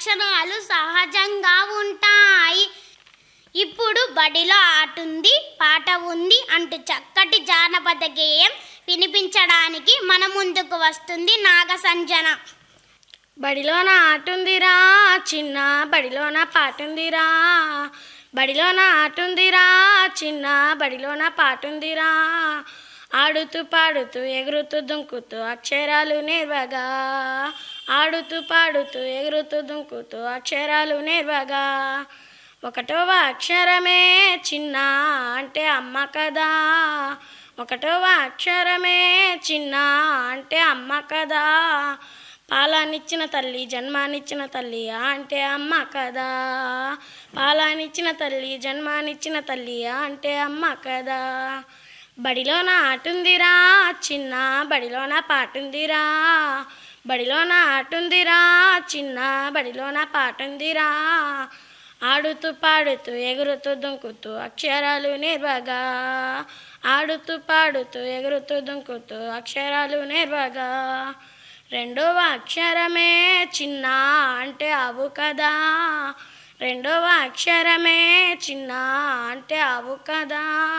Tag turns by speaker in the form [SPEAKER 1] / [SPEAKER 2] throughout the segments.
[SPEAKER 1] లక్షణాలు సహజంగా ఉంటాయి ఇప్పుడు బడిలో ఆటుంది పాట ఉంది అంటూ చక్కటి జానపద గేయం వినిపించడానికి మన ముందుకు వస్తుంది నాగసంజన
[SPEAKER 2] బడిలోన ఆటుందిరా చిన్న బడిలోన పాటుందిరా బడిలోన ఆటుందిరా చిన్న బడిలోన పాటుందిరా ఆడుతూ పాడుతూ ఎగురుతూ దుంకుతూ అక్షరాలు నేర్వగా ఆడుతూ పాడుతూ ఎగురుతూ దుంకుతూ అక్షరాలు నేర్వగా ఒకటవ అక్షరమే చిన్న అంటే అమ్మ కదా ఒకటవ అక్షరమే చిన్న అంటే అమ్మ కదా పాలానిచ్చిన తల్లి జన్మానిచ్చిన తల్లి ఆ అంటే అమ్మ కదా పాలానిచ్చిన తల్లి జన్మానిచ్చిన తల్లి ఆ అంటే అమ్మ కదా బడిలోన ఆటుందిరా చిన్న బడిలోన పాటుందిరా బడిలోన ఆటుందిరా చిన్న బడిలోన పాటుందిరా ఆడుతూ పాడుతూ ఎగురుతూ దుంకుతూ అక్షరాలు నేర్వగా ఆడుతూ పాడుతూ ఎగురుతూ దుంకుతూ అక్షరాలు నేర్వగా రెండవ అక్షరమే చిన్న అంటే అవు కదా రెండవ అక్షరమే చిన్న అంటే అవు కదా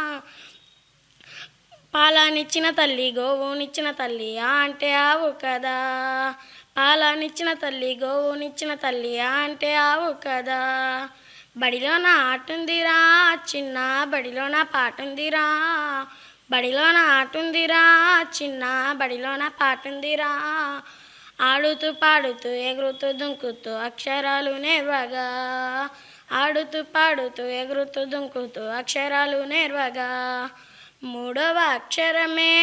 [SPEAKER 2] పాలానిచ్చిన తల్లి గోవునిచ్చిన తల్లి ఆ అంటే ఆవు కదా పాలానిచ్చిన తల్లి గోవునిచ్చిన తల్లి ఆ అంటే ఆవు కదా బడిలోన ఆటుందిరా చిన్న బడిలోన పాటుందిరా బడిలోన ఆటుందిరా చిన్న బడిలోన పాటుందిరా ఆడుతూ పాడుతూ ఎగురుతూ దుంకుతూ అక్షరాలు నేర్వగా ఆడుతూ పాడుతూ ఎగురుతూ దుంకుతూ అక్షరాలు నేర్వగా మూడవ అక్షరమే